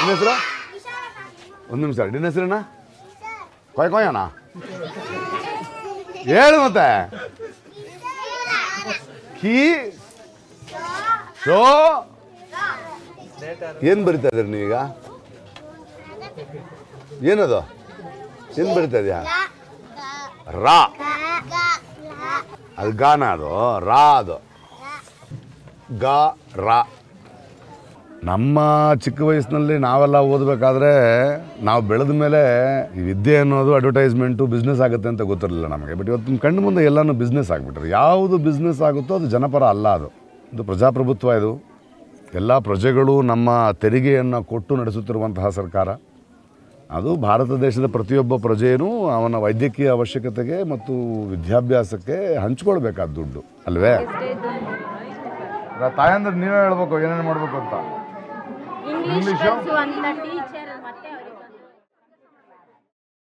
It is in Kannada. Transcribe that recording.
ನಿನ್ನ ಹೆಸರು ಒಂದು ನಿಮಿಷ ನಿನ್ನ ಹೆಸರೇನ ಕೊಯ್ ಕೊಯ್ಯಣ ಹೇಳು ಮತ್ತೆ ಕೀ ಶೋ ಏನು ಬರಿತಾ ಇದ್ದೀರಿ ನೀವೀಗ ಏನದು ಏನು ಬರಿತಾ ಇದೆಯಾ ರಾ ಅದು ಗಾನ ಅದು ರಾ ಅದು ಗ ರಾ ನಮ್ಮ ಚಿಕ್ಕ ವಯಸ್ಸಿನಲ್ಲಿ ನಾವೆಲ್ಲ ಓದಬೇಕಾದ್ರೆ ನಾವು ಬೆಳೆದ ಮೇಲೆ ಈ ವಿದ್ಯೆ ಅನ್ನೋದು ಅಡ್ವರ್ಟೈಸ್ಮೆಂಟು ಬಿಸ್ನೆಸ್ ಆಗುತ್ತೆ ಅಂತ ಗೊತ್ತಿರಲಿಲ್ಲ ನಮಗೆ ಬಟ್ ಇವತ್ತಿನ ಕಣ್ಣು ಮುಂದೆ ಎಲ್ಲನೂ ಬಿಸ್ನೆಸ್ ಆಗಿಬಿಟ್ರೆ ಯಾವುದು ಬಿಸ್ನೆಸ್ ಆಗುತ್ತೋ ಅದು ಜನಪರ ಅಲ್ಲ ಅದು ಇದು ಪ್ರಜಾಪ್ರಭುತ್ವ ಇದು ಎಲ್ಲ ಪ್ರಜೆಗಳು ನಮ್ಮ ತೆರಿಗೆಯನ್ನು ಕೊಟ್ಟು ನಡೆಸುತ್ತಿರುವಂತಹ ಸರ್ಕಾರ ಅದು ಭಾರತ ದೇಶದ ಪ್ರತಿಯೊಬ್ಬ ಪ್ರಜೆಯೂ ಅವನ ವೈದ್ಯಕೀಯ ಅವಶ್ಯಕತೆಗೆ ಮತ್ತು ವಿದ್ಯಾಭ್ಯಾಸಕ್ಕೆ ಹಂಚ್ಕೊಳ್ಬೇಕಾದ ದುಡ್ಡು ಅಲ್ವೇ ತಾಯಂದ್ರೆ ನೀವೇ ಹೇಳ್ಬೇಕು ಏನೇನು ಮಾಡಬೇಕು ಅಂತ ಇಂಗ್ಲಿಷ್ ಒನ್ ತರ್ಟಿ